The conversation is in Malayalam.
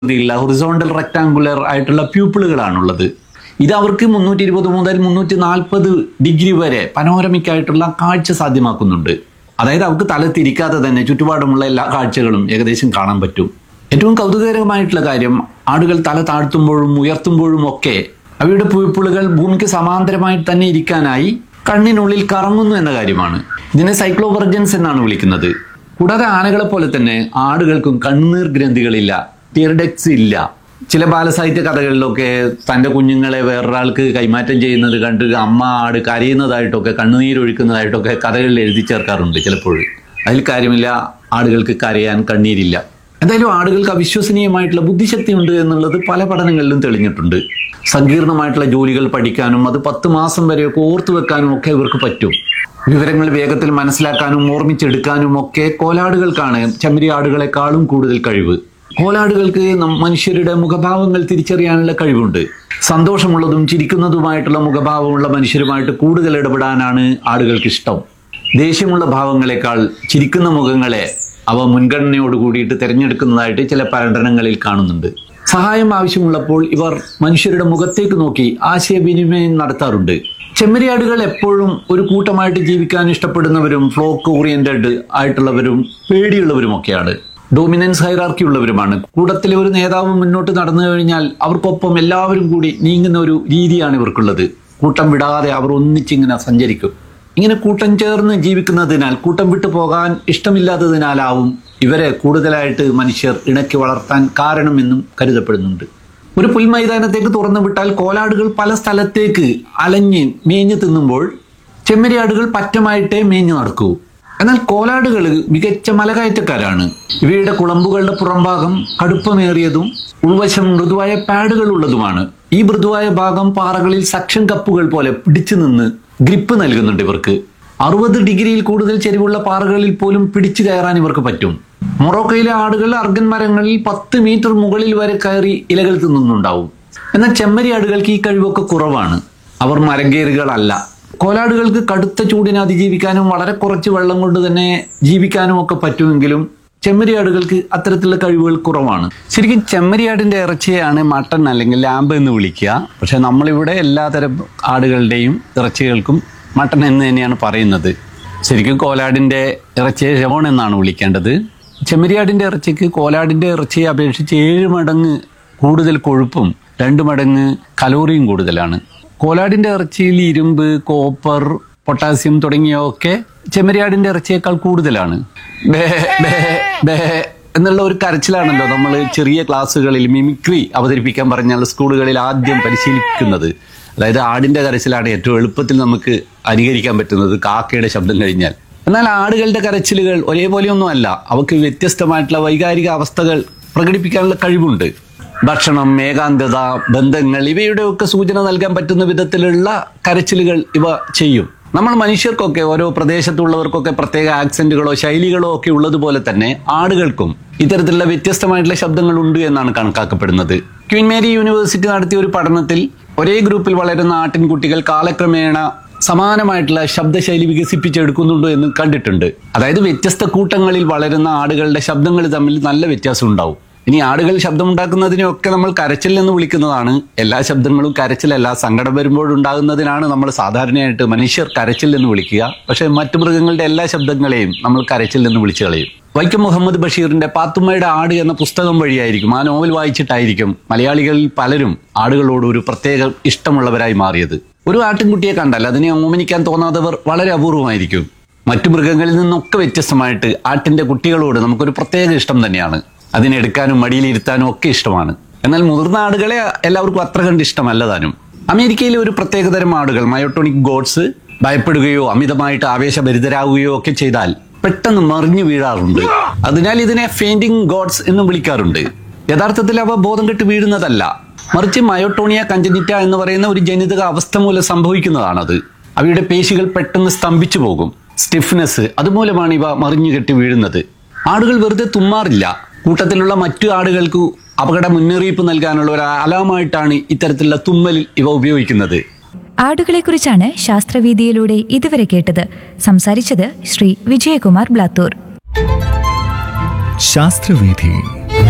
രീതിയിലുള്ള ഹൊറിസോണ്ടൽ റെക്ടാങ്കുലർ ആയിട്ടുള്ള പ്യൂപ്പിളുകളാണുള്ളത് ഇത് അവർക്ക് മുന്നൂറ്റി ഇരുപത് മുതൽ മുന്നൂറ്റി നാൽപ്പത് ഡിഗ്രി വരെ പനോരമിക് ആയിട്ടുള്ള കാഴ്ച സാധ്യമാക്കുന്നുണ്ട് അതായത് അവർക്ക് തല തിരിക്കാതെ തന്നെ ചുറ്റുപാടുമുള്ള എല്ലാ കാഴ്ചകളും ഏകദേശം കാണാൻ പറ്റും ഏറ്റവും കൗതുകകരമായിട്ടുള്ള കാര്യം ആടുകൾ തല താഴ്ത്തുമ്പോഴും ഉയർത്തുമ്പോഴും ഒക്കെ അവയുടെ പ്യൂപ്പിളുകൾ ഭൂമിക്ക് സമാന്തരമായിട്ട് തന്നെ ഇരിക്കാനായി കണ്ണിനുള്ളിൽ കറങ്ങുന്നു എന്ന കാര്യമാണ് ഇതിനെ സൈക്ലോവർജൻസ് എന്നാണ് വിളിക്കുന്നത് കൂടാതെ ആനകളെ പോലെ തന്നെ ആടുകൾക്കും കണ്ണീർ ഗ്രന്ഥികളില്ല ടിയർഡെക്സ് ഇല്ല ചില ബാലസാഹിത്യ കഥകളിലൊക്കെ തൻ്റെ കുഞ്ഞുങ്ങളെ വേറൊരാൾക്ക് കൈമാറ്റം ചെയ്യുന്നത് കണ്ട് അമ്മ ആട് കരയുന്നതായിട്ടൊക്കെ കണ്ണുനീരൊഴുക്കുന്നതായിട്ടൊക്കെ കഥകളിൽ എഴുതി ചേർക്കാറുണ്ട് ചിലപ്പോൾ അതിൽ കാര്യമില്ല ആടുകൾക്ക് കരയാൻ കണ്ണീരില്ല എന്തായാലും ആടുകൾക്ക് അവിശ്വസനീയമായിട്ടുള്ള ബുദ്ധിശക്തി ഉണ്ട് എന്നുള്ളത് പല പഠനങ്ങളിലും തെളിഞ്ഞിട്ടുണ്ട് സങ്കീർണമായിട്ടുള്ള ജോലികൾ പഠിക്കാനും അത് പത്ത് മാസം വരെയൊക്കെ ഓർത്തു വെക്കാനും ഒക്കെ ഇവർക്ക് പറ്റും വിവരങ്ങൾ വേഗത്തിൽ മനസ്സിലാക്കാനും ഓർമ്മിച്ചെടുക്കാനും ഒക്കെ കോലാടുകൾക്കാണ് ചെമ്മരി ആടുകളെക്കാളും കൂടുതൽ കഴിവ് കോലാടുകൾക്ക് നം- മനുഷ്യരുടെ മുഖഭാവങ്ങൾ തിരിച്ചറിയാനുള്ള കഴിവുണ്ട് സന്തോഷമുള്ളതും ചിരിക്കുന്നതുമായിട്ടുള്ള മുഖഭാവമുള്ള മനുഷ്യരുമായിട്ട് കൂടുതൽ ഇടപെടാനാണ് ആടുകൾക്ക് ഇഷ്ടം ദേഷ്യമുള്ള ഭാവങ്ങളെക്കാൾ ചിരിക്കുന്ന മുഖങ്ങളെ അവ മുൻഗണനയോട് കൂടിയിട്ട് തിരഞ്ഞെടുക്കുന്നതായിട്ട് ചില പഠനങ്ങളിൽ കാണുന്നുണ്ട് സഹായം ആവശ്യമുള്ളപ്പോൾ ഇവർ മനുഷ്യരുടെ മുഖത്തേക്ക് നോക്കി ആശയവിനിമയം നടത്താറുണ്ട് ചെമ്മരിയാടുകൾ എപ്പോഴും ഒരു കൂട്ടമായിട്ട് ജീവിക്കാൻ ഇഷ്ടപ്പെടുന്നവരും ഫ്ലോക്ക് ഓറിയന്റഡ് ആയിട്ടുള്ളവരും പേടിയുള്ളവരുമൊക്കെയാണ് ഡോമിനൻസ് ഹൈറാർക്കി ഉള്ളവരുമാണ് കൂട്ടത്തിലെ ഒരു നേതാവ് മുന്നോട്ട് നടന്നു കഴിഞ്ഞാൽ അവർക്കൊപ്പം എല്ലാവരും കൂടി നീങ്ങുന്ന ഒരു രീതിയാണ് ഇവർക്കുള്ളത് കൂട്ടം വിടാതെ അവർ ഒന്നിച്ചിങ്ങനെ സഞ്ചരിക്കും ഇങ്ങനെ കൂട്ടം ചേർന്ന് ജീവിക്കുന്നതിനാൽ കൂട്ടം വിട്ടു പോകാൻ ഇഷ്ടമില്ലാത്തതിനാലാവും ഇവരെ കൂടുതലായിട്ട് മനുഷ്യർ ഇണക്കി വളർത്താൻ കാരണമെന്നും കരുതപ്പെടുന്നുണ്ട് ഒരു പുൽമൈതാനത്തേക്ക് തുറന്നു വിട്ടാൽ കോലാടുകൾ പല സ്ഥലത്തേക്ക് അലഞ്ഞ് മേഞ്ഞു തിന്നുമ്പോൾ ചെമ്മരിയാടുകൾ പറ്റമായിട്ടേ മേഞ്ഞു നടക്കൂ എന്നാൽ കോലാടുകൾ മികച്ച മലകയറ്റക്കാരാണ് ഇവയുടെ കുളമ്പുകളുടെ പുറംഭാഗം കടുപ്പമേറിയതും ഉൾവശം മൃദുവായ പാഡുകൾ ഉള്ളതുമാണ് ഈ മൃദുവായ ഭാഗം പാറകളിൽ സക്ഷൻ കപ്പുകൾ പോലെ പിടിച്ചു നിന്ന് ഗ്രിപ്പ് നൽകുന്നുണ്ട് ഇവർക്ക് അറുപത് ഡിഗ്രിയിൽ കൂടുതൽ ചെരിവുള്ള പാറകളിൽ പോലും പിടിച്ചു കയറാൻ ഇവർക്ക് പറ്റും മൊറോക്കയിലെ ആടുകൾ അർഗൻ മരങ്ങളിൽ പത്ത് മീറ്റർ മുകളിൽ വരെ കയറി ഇലകൾ തിന്നുന്നുണ്ടാവും എന്നാൽ ചെമ്മരി ആടുകൾക്ക് ഈ കഴിവൊക്കെ കുറവാണ് അവർ മരങ്കേറുകളല്ല കോലാടുകൾക്ക് കടുത്ത ചൂടിനെ അതിജീവിക്കാനും വളരെ കുറച്ച് വെള്ളം കൊണ്ട് തന്നെ ജീവിക്കാനും ഒക്കെ പറ്റുമെങ്കിലും ചെമ്മരിയാടുകൾക്ക് അത്തരത്തിലുള്ള കഴിവുകൾ കുറവാണ് ശരിക്കും ചെമ്മരിയാടിന്റെ ഇറച്ചിയാണ് മട്ടൺ അല്ലെങ്കിൽ ലാമ്പ് എന്ന് വിളിക്കുക പക്ഷെ നമ്മളിവിടെ എല്ലാതരം ആടുകളുടെയും ഇറച്ചികൾക്കും മട്ടൺ എന്ന് തന്നെയാണ് പറയുന്നത് ശരിക്കും കോലാടിന്റെ ഇറച്ചിയെ ഷവോൺ എന്നാണ് വിളിക്കേണ്ടത് ചെമ്മരിയാടിന്റെ ഇറച്ചിക്ക് കോലാടിന്റെ ഇറച്ചിയെ അപേക്ഷിച്ച് ഏഴ് മടങ്ങ് കൂടുതൽ കൊഴുപ്പും രണ്ട് മടങ്ങ് കലോറിയും കൂടുതലാണ് കോലാടിന്റെ ഇറച്ചിയിൽ ഇരുമ്പ് കോപ്പർ പൊട്ടാസ്യം തുടങ്ങിയവയൊക്കെ ചെമ്മരിയാടിന്റെ ഇറച്ചിയേക്കാൾ കൂടുതലാണ് ബേ ബേ ബേ എന്നുള്ള ഒരു കരച്ചിലാണല്ലോ നമ്മൾ ചെറിയ ക്ലാസ്സുകളിൽ മിമിക്രി അവതരിപ്പിക്കാൻ പറഞ്ഞാൽ സ്കൂളുകളിൽ ആദ്യം പരിശീലിക്കുന്നത് അതായത് ആടിന്റെ കരച്ചിലാണ് ഏറ്റവും എളുപ്പത്തിൽ നമുക്ക് അനുകരിക്കാൻ പറ്റുന്നത് കാക്കയുടെ ശബ്ദം കഴിഞ്ഞാൽ എന്നാൽ ആടുകളുടെ കരച്ചിലുകൾ ഒരേപോലെയൊന്നും അല്ല അവക്ക് വ്യത്യസ്തമായിട്ടുള്ള വൈകാരിക അവസ്ഥകൾ പ്രകടിപ്പിക്കാനുള്ള കഴിവുണ്ട് ഭക്ഷണം ഏകാന്തത ബന്ധങ്ങൾ ഇവയുടെയൊക്കെ സൂചന നൽകാൻ പറ്റുന്ന വിധത്തിലുള്ള കരച്ചിലുകൾ ഇവ ചെയ്യും നമ്മൾ മനുഷ്യർക്കൊക്കെ ഓരോ പ്രദേശത്തുള്ളവർക്കൊക്കെ പ്രത്യേക ആക്സെന്റുകളോ ശൈലികളോ ഒക്കെ ഉള്ളതുപോലെ തന്നെ ആടുകൾക്കും ഇത്തരത്തിലുള്ള വ്യത്യസ്തമായിട്ടുള്ള ശബ്ദങ്ങൾ ഉണ്ട് എന്നാണ് കണക്കാക്കപ്പെടുന്നത് ക്വീൻ മേരി യൂണിവേഴ്സിറ്റി നടത്തിയ ഒരു പഠനത്തിൽ ഒരേ ഗ്രൂപ്പിൽ വളരുന്ന ആട്ടിൻകുട്ടികൾ കാലക്രമേണ സമാനമായിട്ടുള്ള ശബ്ദശൈലി വികസിപ്പിച്ചെടുക്കുന്നുണ്ടോ എന്ന് കണ്ടിട്ടുണ്ട് അതായത് വ്യത്യസ്ത കൂട്ടങ്ങളിൽ വളരുന്ന ആടുകളുടെ ശബ്ദങ്ങൾ തമ്മിൽ നല്ല വ്യത്യാസം ഉണ്ടാവും ഇനി ആടുകൾ ശബ്ദമുണ്ടാക്കുന്നതിനെയൊക്കെ നമ്മൾ കരച്ചിൽ എന്ന് വിളിക്കുന്നതാണ് എല്ലാ ശബ്ദങ്ങളും കരച്ചിലല്ല സങ്കടം വരുമ്പോഴുണ്ടാകുന്നതിനാണ് നമ്മൾ സാധാരണയായിട്ട് മനുഷ്യർ കരച്ചിൽ എന്ന് വിളിക്കുക പക്ഷേ മറ്റു മൃഗങ്ങളുടെ എല്ലാ ശബ്ദങ്ങളെയും നമ്മൾ കരച്ചിൽ എന്ന് വിളിച്ചു കളയും വൈക്കം മുഹമ്മദ് ബഷീറിന്റെ പാത്തുമ്മയുടെ ആട് എന്ന പുസ്തകം വഴിയായിരിക്കും ആ നോവൽ വായിച്ചിട്ടായിരിക്കും മലയാളികളിൽ പലരും ആടുകളോട് ഒരു പ്രത്യേക ഇഷ്ടമുള്ളവരായി മാറിയത് ഒരു ആട്ടിൻകുട്ടിയെ കണ്ടാൽ അതിനെ ഓമനിക്കാൻ തോന്നാത്തവർ വളരെ അപൂർവമായിരിക്കും മറ്റു മൃഗങ്ങളിൽ നിന്നൊക്കെ വ്യത്യസ്തമായിട്ട് ആട്ടിന്റെ കുട്ടികളോട് നമുക്കൊരു പ്രത്യേക ഇഷ്ടം തന്നെയാണ് അതിനെടുക്കാനും മടിയിലിരുത്താനും ഒക്കെ ഇഷ്ടമാണ് എന്നാൽ മുതിർന്ന ആടുകളെ എല്ലാവർക്കും അത്ര കണ്ട് ഇഷ്ടമല്ല താനും അമേരിക്കയിലെ ഒരു പ്രത്യേകതരം ആടുകൾ മയോട്ടോണിക് ഗോഡ്സ് ഭയപ്പെടുകയോ അമിതമായിട്ട് ആവേശഭരിതരാകുകയോ ഒക്കെ ചെയ്താൽ പെട്ടെന്ന് മറിഞ്ഞു വീഴാറുണ്ട് അതിനാൽ ഇതിനെ ഫെയിന്റിംഗ് ഗോഡ്സ് എന്നും വിളിക്കാറുണ്ട് യഥാർത്ഥത്തിൽ അവ ബോധം കെട്ട് വീഴുന്നതല്ല മറിച്ച് മയോട്ടോണിയ കഞ്ചനിറ്റ എന്ന് പറയുന്ന ഒരു ജനിതക അവസ്ഥ മൂലം സംഭവിക്കുന്നതാണത് അവയുടെ പേശികൾ പെട്ടെന്ന് സ്തംഭിച്ചു പോകും സ്റ്റിഫ്നെസ് അതുമൂലമാണ് ഇവ മറിഞ്ഞു കെട്ടി വീഴുന്നത് ആടുകൾ വെറുതെ തുമ്മാറില്ല കൂട്ടത്തിലുള്ള മറ്റു ആടുകൾക്ക് അപകട മുന്നറിയിപ്പ് നൽകാനുള്ള ഒരു അലാമായിട്ടാണ് ഇത്തരത്തിലുള്ള തുമ്മൽ ഇവ ഉപയോഗിക്കുന്നത് ആടുകളെക്കുറിച്ചാണ് ശാസ്ത്രവീതിയിലൂടെ ഇതുവരെ കേട്ടത് സംസാരിച്ചത് ശ്രീ വിജയകുമാർ ബ്ലാത്തൂർ ശാസ്ത്രവീഥി